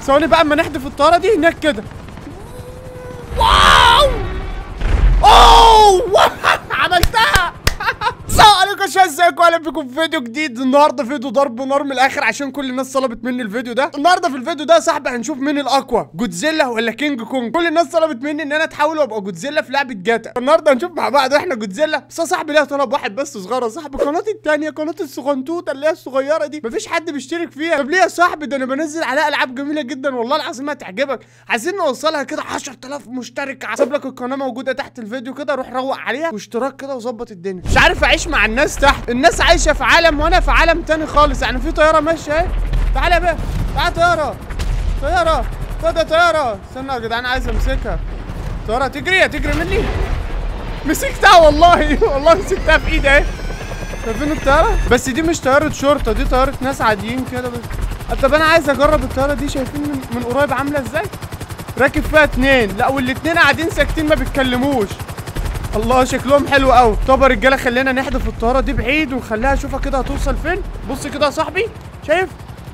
ثواني بقى اما نحدف الطياره دي هناك كده واو اوه عملتها السلام عليكم يا شباب ازيكم اهلا بكم في فيديو جديد النهارده فيديو ضرب نار من الاخر عشان كل الناس طلبت مني الفيديو ده النهارده في الفيديو ده يا صاحبي هنشوف مين الاقوى جودزيلا ولا كينج كونج كل الناس طلبت مني ان انا اتحول وابقى جودزيلا في لعبه جاتا النهارده هنشوف مع بعض واحنا جودزيلا بس يا صاحبي ليها طلب واحد بس صغير يا صاحبي قناتي التانية قناه الصغنطوطه اللي هي الصغيره دي مفيش حد بيشترك فيها طب ليه يا صاحبي ده انا بنزل عليها العاب جميله جدا والله العظيم هتعجبك عايزين نوصلها كده 10000 مشترك هسيب لك القناه موجوده تحت الفيديو كده روح روق عليها واشتراك كده وظبط الدنيا مش عارف اعيش مع الناس تحت الناس عايشه في عالم وانا في عالم تاني خالص يعني في طياره ماشيه اهي تعالى يا بيه تعالى طياره طياره خد يا طياره استنى يا جدعان عايز امسكها طياره تجري تجري مني مسكتها والله والله مسكتها في ايدي اهي شايفين الطياره بس دي مش طياره شرطه دي طياره ناس عاديين كده بس طب انا عايز اجرب الطياره دي شايفين من, من قريب عامله ازاي راكب فيها اتنين لا والاتنين قاعدين ساكتين ما بيتكلموش الله شكلهم حلو قوي طب يا رجاله خلينا نحدف الطياره دي بعيد ونخليها اشوفها كده هتوصل فين بص كده يا صاحبي شايف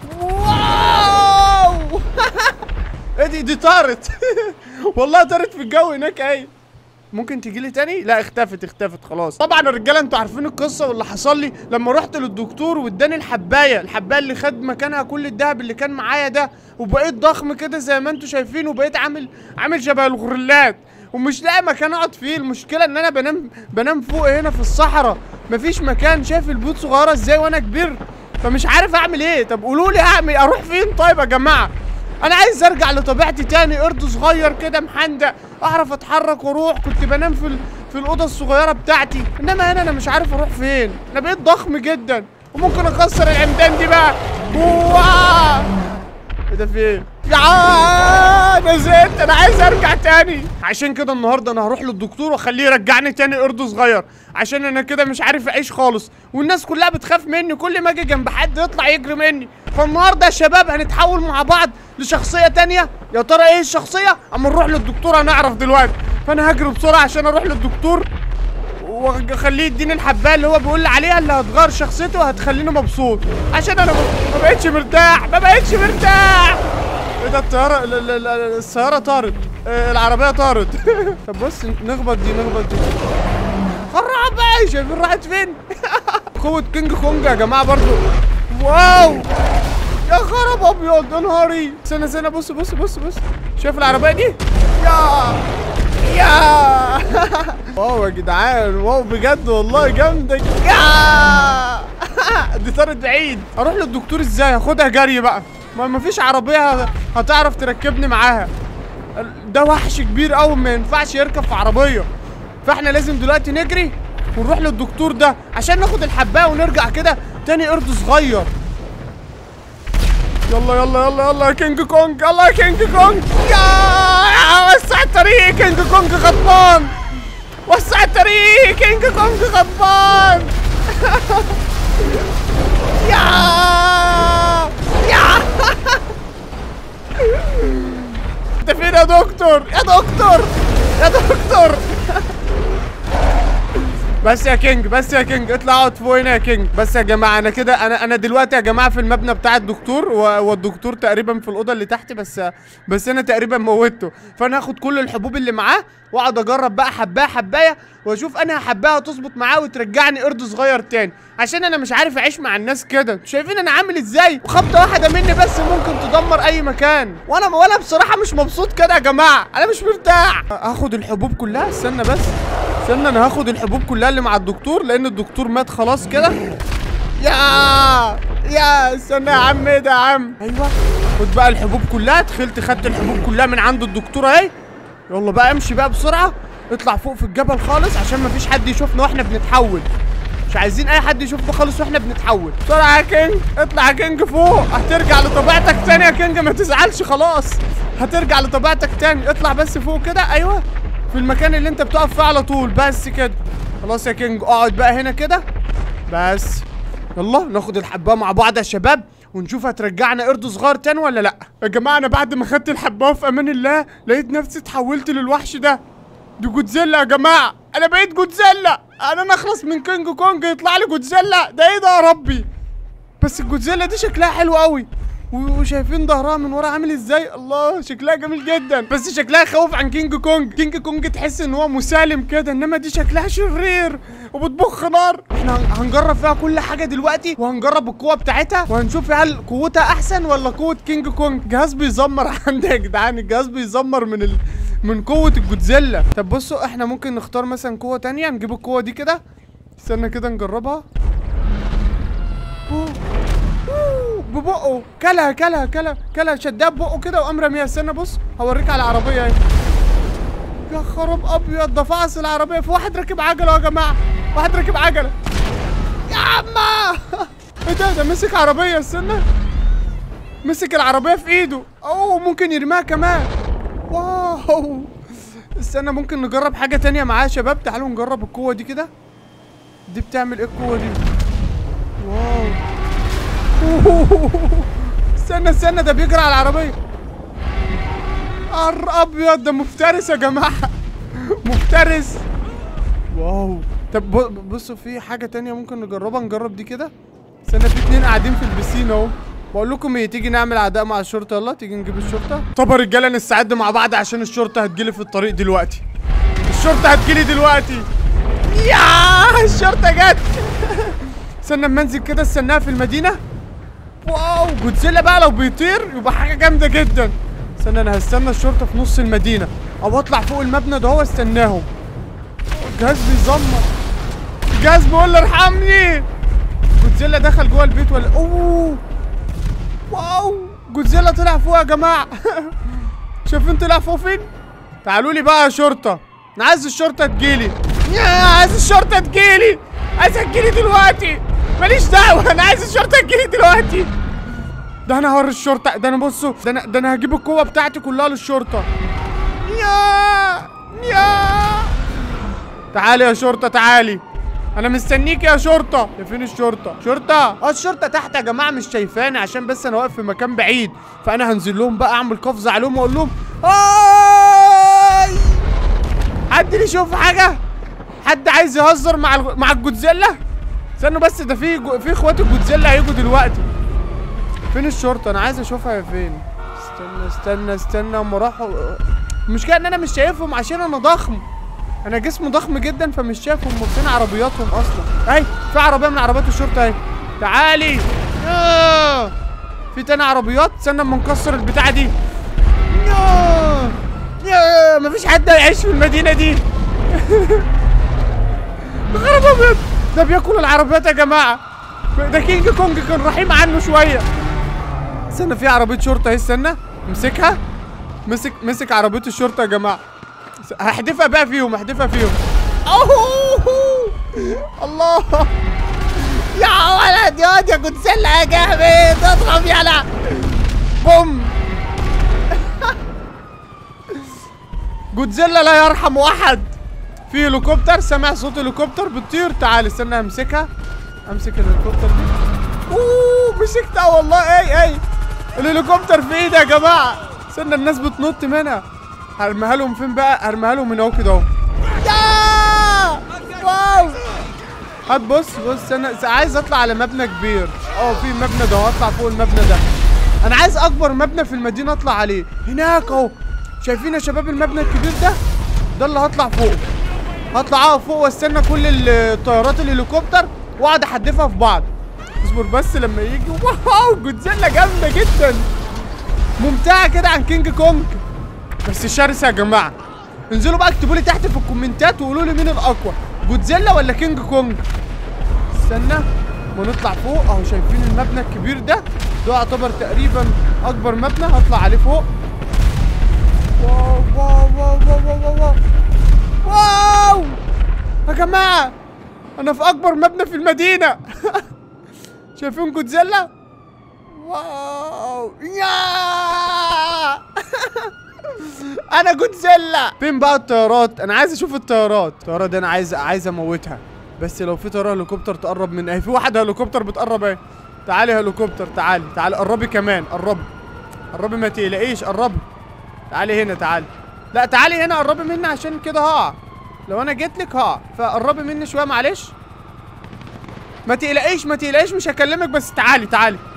واو ايه دي دي طارت والله طارت في الجو هناك اهي ممكن تيجي لي تاني لا اختفت اختفت خلاص طبعا يا رجاله انتوا عارفين القصه واللي حصل لي لما رحت للدكتور واداني الحبايه الحبايه اللي خد مكانها كل الذهب اللي كان معايا ده وبقيت ضخم كده زي ما انتوا شايفين وبقيت عامل عامل شبه الغرلات ومش لاقي مكان اقعد فيه المشكله ان انا بنام بنام فوق هنا في الصحراء مفيش مكان شايف البيوت صغيره ازاي وانا كبير فمش عارف اعمل ايه طب قولوا لي اعمل اروح فين طيب يا جماعه انا عايز ارجع لطبيعتي تاني قرد صغير كده محندق اعرف اتحرك واروح كنت بنام في ال... في الاوضه الصغيره بتاعتي انما هنا انا مش عارف اروح فين انا بقيت ضخم جدا وممكن اكسر العمدان دي بقى واو ايه ده في ايه يا انا زهقت انا عايز ارجع تاني عشان كده النهارده انا هروح للدكتور واخليه يرجعني تاني قرد صغير عشان انا كده مش عارف اعيش خالص والناس كلها بتخاف مني كل ما اجي جنب حد يطلع يجري مني فالنهارده يا شباب هنتحول مع بعض لشخصيه تانية يا ترى ايه الشخصيه اما نروح للدكتور هنعرف دلوقتي فانا هجري بسرعه عشان اروح للدكتور واخليه يديني الحبايه اللي هو بيقول لي عليها اللي هتغير شخصيتي وهتخليني مبسوط عشان انا ما بقتش مرتاح ما بقتش مرتاح ايه ده الطياره ال- ال- ال- السياره طارت آه، العربيه طارت طب بص نخبط دي نخبط دي خرع بقى شايفين راحت فين قوه كينج كونج يا جماعه برضو واو يا خراب ابيض يا نهاري استنى استنى بص بص بص بص شايف العربيه دي يا يا واو يا جدعان واو بجد والله جامده يا دي طارت بعيد اروح للدكتور ازاي هاخدها جري بقى ما مفيش عربيه هتعرف تركبني معاها ده وحش كبير قوي ما ينفعش يركب في عربيه فاحنا لازم دلوقتي نجري ونروح للدكتور ده عشان ناخد الحبايه ونرجع كده تاني قرد صغير يلا يلا يلا يلا يا كينج كونج يلا يا كينج كونج يا وسع الطريق كينج كونج غضبان وسع الطريق كينج كونج غضبان يا يا انت فين يا دكتور يا دكتور يا دكتور بس يا كينج بس يا كينج اطلع اقعد فوق هنا يا كينج بس يا جماعه انا كده انا انا دلوقتي يا جماعه في المبنى بتاع الدكتور و- والدكتور تقريبا في الاوضه اللي تحت بس بس انا تقريبا موتته فانا هاخد كل الحبوب اللي معاه واقعد اجرب بقى حبايه حبايه واشوف انهي حبايه هتظبط معاه وترجعني قرد صغير تاني عشان انا مش عارف اعيش مع الناس كده انتوا شايفين انا عامل ازاي وخبطه واحده مني بس ممكن تدمر اي مكان وانا وانا بصراحه مش مبسوط كده يا جماعه انا مش مرتاح هاخد الحبوب كلها استنى بس استنى انا هاخد الحبوب كلها اللي مع الدكتور لان الدكتور مات خلاص كده يا يا استنى يا عم ايه ده يا عم ايوه خد بقى الحبوب كلها دخلت خدت الحبوب كلها من عند الدكتور اهي يلا بقى امشي بقى بسرعه اطلع فوق في الجبل خالص عشان مفيش حد يشوفنا واحنا بنتحول مش عايزين اي حد يشوفنا خالص واحنا بنتحول بسرعه يا كينج اطلع يا كينج فوق هترجع لطبيعتك تاني يا كينج ما تزعلش خلاص هترجع لطبيعتك تاني اطلع بس فوق كده ايوه في المكان اللي انت بتقف فيه على طول بس كده خلاص يا كينج اقعد بقى هنا كده بس يلا ناخد الحبايه مع بعض يا شباب ونشوف هترجعنا قرد صغير تاني ولا لا يا جماعه انا بعد ما خدت الحبايه في امان الله لقيت نفسي اتحولت للوحش ده دي جودزيلا يا جماعه انا بقيت جودزيلا انا نخلص من كينج كونج يطلع لي جودزيلا ده ايه ده يا ربي بس الجودزيلا دي شكلها حلو قوي وشايفين ظهرها من ورا عامل ازاي الله شكلها جميل جدا بس شكلها يخوف عن كينج كونج كينج كونج تحس ان هو مسالم كده انما دي شكلها شرير وبتبخ نار احنا هن- هنجرب فيها كل حاجه دلوقتي وهنجرب القوه بتاعتها وهنشوف هل قوتها احسن ولا قوه كينج كونج جهاز بيزمر عندي يا جدعان الجهاز بيزمر من ال... من قوه الجودزيلا طب بصوا احنا ممكن نختار مثلا قوه تانية نجيب القوه دي كده استنى كده نجربها أوه. أوه، ببقه كلها كلها كلها كلها شدها ببقه كده وقام راميها استنى بص هوريك على العربيه اهي يا خراب ابيض ده فعص العربيه في واحد راكب عجله يا جماعه واحد راكب عجله يا عما ايه ده ده مسك عربيه استنى مسك العربيه في ايده اوه ممكن يرميها كمان واو استنى ممكن نجرب حاجه تانية معاه يا شباب تعالوا نجرب القوه دي كده دي بتعمل ايه القوه دي واو استنى استنى ده بيجري على العربية قر ابيض ده مفترس يا جماعة مفترس واو طب ب- بصوا في حاجة تانية ممكن نجربها نجرب دي كده استنى في اتنين قاعدين في البسين اهو بقول لكم ايه تيجي نعمل عداء مع الشرطة يلا تيجي نجيب الشرطة طب يا رجالة نستعد مع بعض عشان الشرطة هتجيلي في الطريق دلوقتي الشرطة هتجيلي دلوقتي يا الشرطة جت استنى اما انزل كده استناها في المدينة واو جودزيلا بقى لو بيطير يبقى حاجة جامدة جدا استنى انا هستنى الشرطة في نص المدينة او اطلع فوق المبنى ده هو استناهم الجهاز بيزمر الجهاز بيقول لي ارحمني جودزيلا دخل جوه البيت ولا اوه واو جودزيلا طلع فوق يا جماعة شايفين طلع فوق فين؟ تعالوا لي بقى يا شرطة انا عايز الشرطة تجيلي يا عايز الشرطة تجيلي عايزها تجيلي دلوقتي ماليش دعوة انا عايز الشرطة تجيلي دلوقتي ده انا هوري الشرطة ده انا بصوا ده انا ده انا هجيب القوة بتاعتي كلها للشرطة يا يا تعالي يا شرطة تعالي انا مستنيك يا شرطة يا فين الشرطة شرطة اه الشرطة تحت يا جماعة مش شايفاني عشان بس انا واقف في مكان بعيد فانا هنزل لهم بقى اعمل قفزة عليهم واقول لهم هاي حد لي يشوف حاجة حد عايز يهزر مع الج- مع الجودزيلا استنوا بس ده في جو- في اخوات الجودزيلا هيجوا دلوقتي فين الشرطة انا عايز اشوفها يا فين استنى استنى استنى اما راحوا المشكلة ان انا مش شايفهم عشان انا ضخم انا جسمي ضخم جدا فمش شايف هم فين عربياتهم اصلا اي في عربيه من عربيات الشرطه اهي تعالي آه. في تاني عربيات استنى اما نكسر البتاعه دي يا يا مفيش حد هيعيش في المدينه دي خرب ابيض ده بياكل العربيات يا جماعه ده كينج كونج كان رحيم عنه شويه استنى في عربيه شرطه اهي استنى امسكها مسك مسك عربيه الشرطه يا جماعه هحدفها بقى فيهم هحدفها فيهم اوه الله يا ولد يا واد يا جودزيلا يا جامد اضرب يلا بوم جودزيلا لا يرحم احد في هليكوبتر سامع صوت هليكوبتر بتطير تعال استنى امسكها امسك الهليكوبتر دي اوه مسكتها والله اي اي الهليكوبتر في ايدي يا جماعه استنى الناس بتنط منها هرميها لهم فين بقى هرميها لهم من اهو كده اهو يا واو هات بص بص انا عايز اطلع على مبنى كبير اه في مبنى ده هطلع فوق المبنى ده انا عايز اكبر مبنى في المدينه اطلع عليه هناك اهو شايفين يا شباب المبنى الكبير ده ده اللي هطلع فوقه هطلع اقف فوق واستنى كل الطيارات الهليكوبتر واقعد احدفها في بعض اصبر بس لما يجي واو جودزيلا جامده جدا ممتعه كده عن كينج كونج بس شرسه يا جماعه انزلوا بقى اكتبوا لي تحت في الكومنتات وقولوا لي مين الاقوى جودزيلا ولا كينج كونج استنى ما نطلع فوق اهو شايفين المبنى الكبير ده ده يعتبر تقريبا اكبر مبنى هطلع عليه فوق واو واو واو واو واو واو واو يا جماعه انا في اكبر مبنى في المدينه شايفين جودزيلا واو يا انا جودزيلا فين بقى الطيارات انا عايز اشوف الطيارات الطياره دي انا عايز عايز اموتها بس لو في طياره هليكوبتر تقرب من اهي في واحد هليكوبتر بتقرب اهي تعالي هليكوبتر تعالي تعالي قربي كمان قربي قربي ما تقلقيش قربي تعالي هنا تعالي لا تعالي هنا قربي مني عشان كده هقع لو انا جيت لك هقع فقربي مني شويه معلش ما تقلقيش ما تقلقيش مش هكلمك بس تعالي تعالي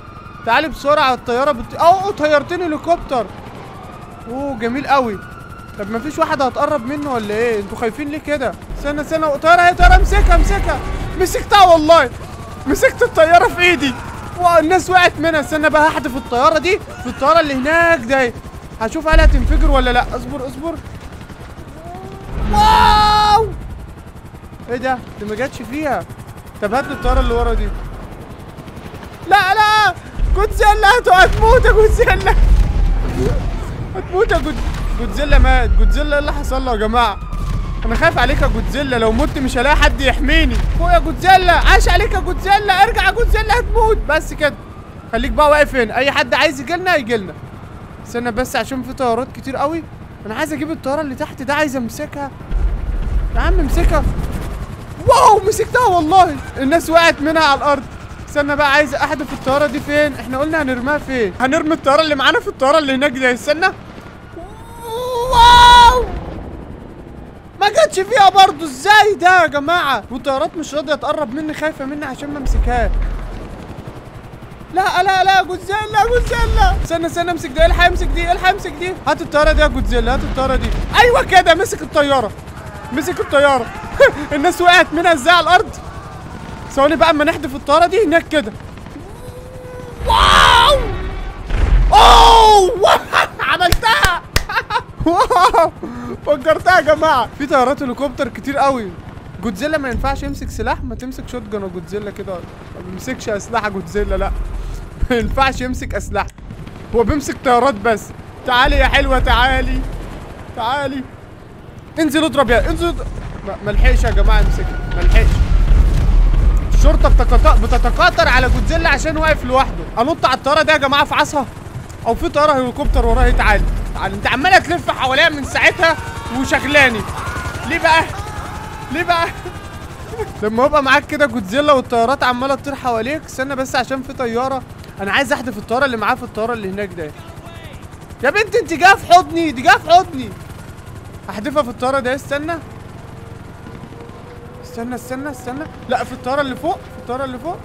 تعالي بسرعه الطياره بت... اوه طيرتني هليكوبتر اوه جميل قوي طب ما فيش واحد هتقرب منه ولا ايه انتوا خايفين ليه كده استنى استنى طياره اهي طياره امسكها امسكها مسكتها والله مسكت الطياره في ايدي واو الناس وقعت منها استنى بقى هحدف الطياره دي في الطياره اللي هناك دي هشوف هل هتنفجر ولا لا اصبر اصبر واو ايه ده دي ما جاتش فيها طب هات لي الطياره اللي ورا دي لا لا جودزيلا هتو- هتموت يا جودزيلا هتموت يا جود جودزيلا مات جودزيلا ايه اللي حصل له يا جماعه انا خايف عليك يا جودزيلا لو مت مش هلاقي حد يحميني فوق يا جودزيلا عاش عليك يا جودزيلا ارجع يا جودزيلا هتموت بس كده خليك بقى واقف هنا اي حد عايز يجيلنا يجيلنا استنى بس عشان في طيارات كتير قوي انا عايز اجيب الطياره اللي تحت ده عايز امسكها يا عم امسكها واو مسكتها والله الناس وقعت منها على الارض استنى بقى عايز احدف الطياره دي فين احنا قلنا هنرميها فين هنرمي الطياره اللي معانا في الطياره اللي هناك دي استنى واو ما جاتش فيها برضو ازاي ده يا جماعه والطيارات مش راضيه تقرب مني خايفه مني عشان ما امسكهاش لا لا لا جودزيلا جودزيلا استنى استنى امسك دي الحق امسك دي الحق امسك دي هات الطياره دي يا جودزيلا هات الطياره دي ايوه كده مسك الطياره مسك الطياره الناس وقعت منها ازاي على الارض ثواني بقى اما نحدف الطياره دي هناك كده واو اوه عملتها واو فجرتها يا جماعه في طيارات هليكوبتر كتير قوي جودزيلا ما ينفعش يمسك سلاح ما تمسك شوت جن جودزيلا كده ما بيمسكش اسلحه جودزيلا لا ما ينفعش يمسك اسلحه هو بيمسك طيارات بس تعالي يا حلوه تعالي تعالي انزل اضرب يا انزل اضرب. ما- ما لحقش يا جماعه يمسكها ما لحقش الشرطه بتتق- بتتقاطر على جودزيلا عشان واقف لوحده انط على الطياره دي يا جماعه في عصا او في طياره هليكوبتر وراها تعالي تعالي انت عماله تلف حواليها من ساعتها وشغلاني ليه بقى ليه بقى لما يبقى معاك كده جودزيلا والطيارات عماله تطير حواليك استنى بس عشان في طياره انا عايز احدف الطياره اللي معاه في الطياره اللي هناك ده يا بنت انت جايه في حضني دي جايه في حضني احدفها في الطياره ده استنى استنى استنى استنى لا في الطياره اللي فوق في الطياره اللي فوق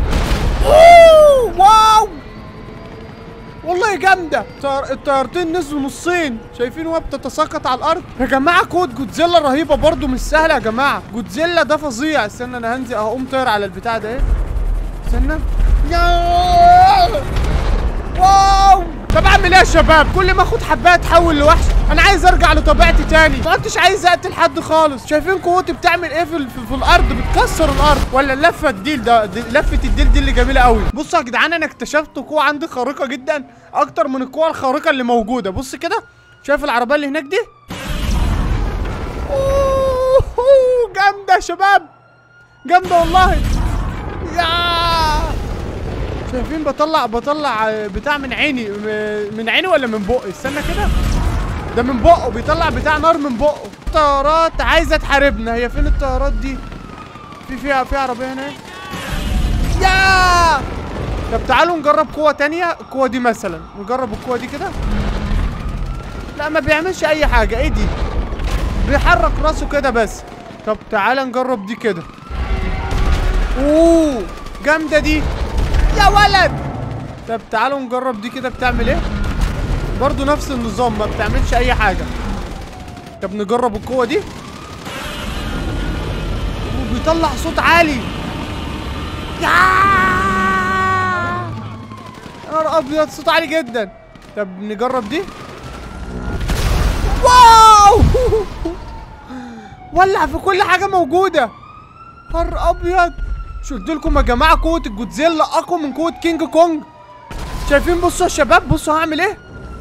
اوه واو والله جامده طيار الطيارتين نزلوا نصين شايفين وهي بتتساقط على الارض يا جماعه كود جودزيلا رهيبه برضو مش سهله يا جماعه جودزيلا ده فظيع استنى انا هنزل هقوم طاير على البتاع ده ايه استنى يا واو طب اعمل ايه يا شباب كل ما اخد حبايه اتحول لوحش انا عايز ارجع لطبيعتي تاني ما كنتش عايز اقتل حد خالص شايفين قوتي بتعمل ايه في, ال- في, في الارض بتكسر الارض ولا لفه الديل ده دي لفه الديل دي اللي جميله قوي بصوا يا جدعان انا اكتشفت قوه عندي خارقه جدا اكتر من القوه الخارقه اللي موجوده بص كده شايف العربيه اللي هناك دي أوه، أوه، جامده يا شباب جامده والله يا شايفين بطلع بطلع آه، بتاع من عيني م- من عيني ولا من بقي استنى كده ده من بقه بيطلع بتاع نار من بقه طيارات عايزه تحاربنا هي فين الطيارات دي في فيها في عربيه هنا يا طب تعالوا نجرب قوه تانية القوه دي مثلا نجرب القوه دي كده لا ما بيعملش اي حاجه ايه دي بيحرك راسه كده بس طب تعالى نجرب دي كده اوه جامده دي يا ولد طب تعالوا نجرب دي كده بتعمل ايه برضو نفس النظام ما بتعملش اي حاجه طب نجرب القوه دي وبيطلع صوت عالي يا نهار ابيض صوت عالي جدا طب نجرب دي واو ولع في كل حاجه موجوده نهار ابيض مش قلت لكم يا جماعه قوه الجودزيلا اقوى من قوه كينج كونج شايفين بصوا يا شباب بصوا هعمل ايه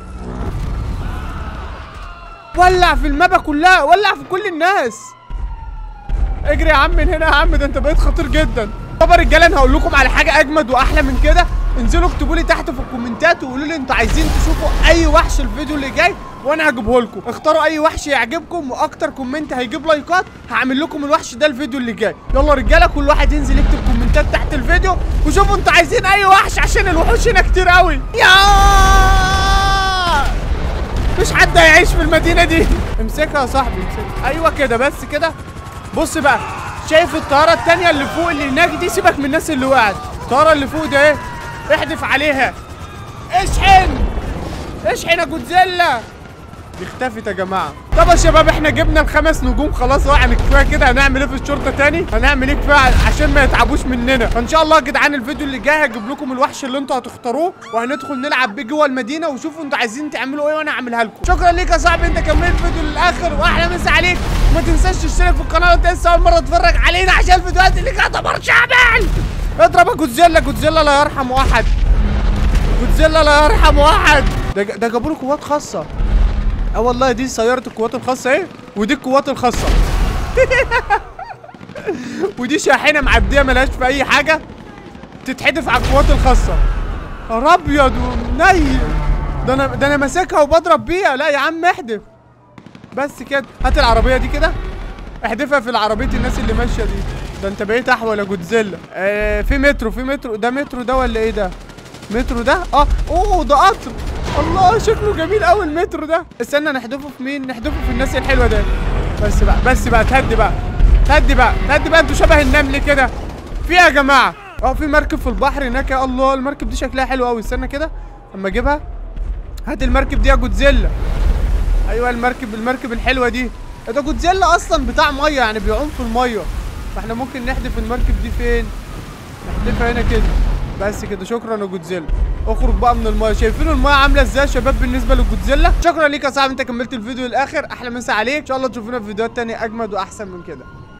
ولع في المابا كلها ولع في كل الناس اجري يا عم من هنا يا عم ده انت بقيت خطير جدا طب يا رجاله انا هقول لكم على حاجه اجمد واحلى من كده انزلوا اكتبوا لي تحت في الكومنتات وقولوا لي انتوا عايزين تشوفوا اي وحش الفيديو اللي جاي وانا هجيبه لكم اختاروا اي وحش يعجبكم واكتر كومنت هيجيب لايكات هعمل لكم الوحش ده الفيديو اللي جاي يلا يا رجاله كل واحد ينزل يكتب كومنتات تحت الفيديو وشوفوا انتوا عايزين اي وحش عشان الوحوش هنا كتير قوي يا مش حد هيعيش في المدينه دي امسكها يا صاحبي امسكها ايوه كده بس كده بص بقى شايف الطياره التانية اللي فوق اللي هناك دي سيبك من الناس اللي وقعت الطياره اللي فوق ده ايه احدف عليها اشحن اشحن يا جودزيلا دي اختفت يا جماعه طب يا شباب احنا جبنا الخمس نجوم خلاص اهو يعني كفايه كده هنعمل ايه في الشرطه تاني هنعمل ايه كفايه عشان ما يتعبوش مننا فان شاء الله يا جدعان الفيديو اللي جاي هجيب لكم الوحش اللي انتوا هتختاروه وهندخل نلعب بيه جوه المدينه وشوفوا انتوا عايزين تعملوا ايه وانا هعملها لكم شكرا ليك يا صاحبي انت كملت الفيديو للاخر واحلى مسا عليك وما تنساش تشترك في القناه وانت لسه اول مره تتفرج علينا عشان الفيديوهات اللي جايه تمر شعبان اضرب يا جودزيلا جودزيلا لا يرحم واحد جودزيلا لا يرحم واحد ده ده جابوا له قوات خاصه اه والله دي سيارة القوات الخاصة ايه ودي القوات الخاصة ودي شاحنة معدية ملهاش في أي حاجة تتحدف على القوات الخاصة يا أبيض ونيل ده أنا ده أنا ماسكها وبضرب بيها لا يا عم احدف بس كده هات العربية دي كده احدفها في العربية الناس اللي ماشية دي ده أنت بقيت أحول يا جودزيلا آه في مترو في مترو ده مترو ده ولا إيه ده؟ مترو ده اه اوه ده قطر الله شكله جميل قوي المترو ده استنى نحدفه في مين نحدفه في الناس الحلوه ده بس بقى بس بقى تهدي بقى تهدي بقى تهدي بقى انتوا شبه النمل كده في إيه يا جماعه اه في مركب في البحر هناك يا الله المركب دي شكلها حلو قوي استنى كده اما اجيبها هات المركب دي يا جودزيلا ايوه المركب المركب الحلوه دي ده جودزيلا اصلا بتاع ميه يعني بيعوم في الميه فاحنا ممكن نحدف المركب دي فين نحدفها هنا كده بس كده شكرا يا جودزيلا اخرج بقى من المايه شايفين المايه عامله ازاي يا شباب بالنسبه للجودزيلا شكرا ليك يا صاحبي انت كملت الفيديو للاخر احلى مسا عليك ان شاء الله تشوفونا في فيديوهات تانية اجمد واحسن من كده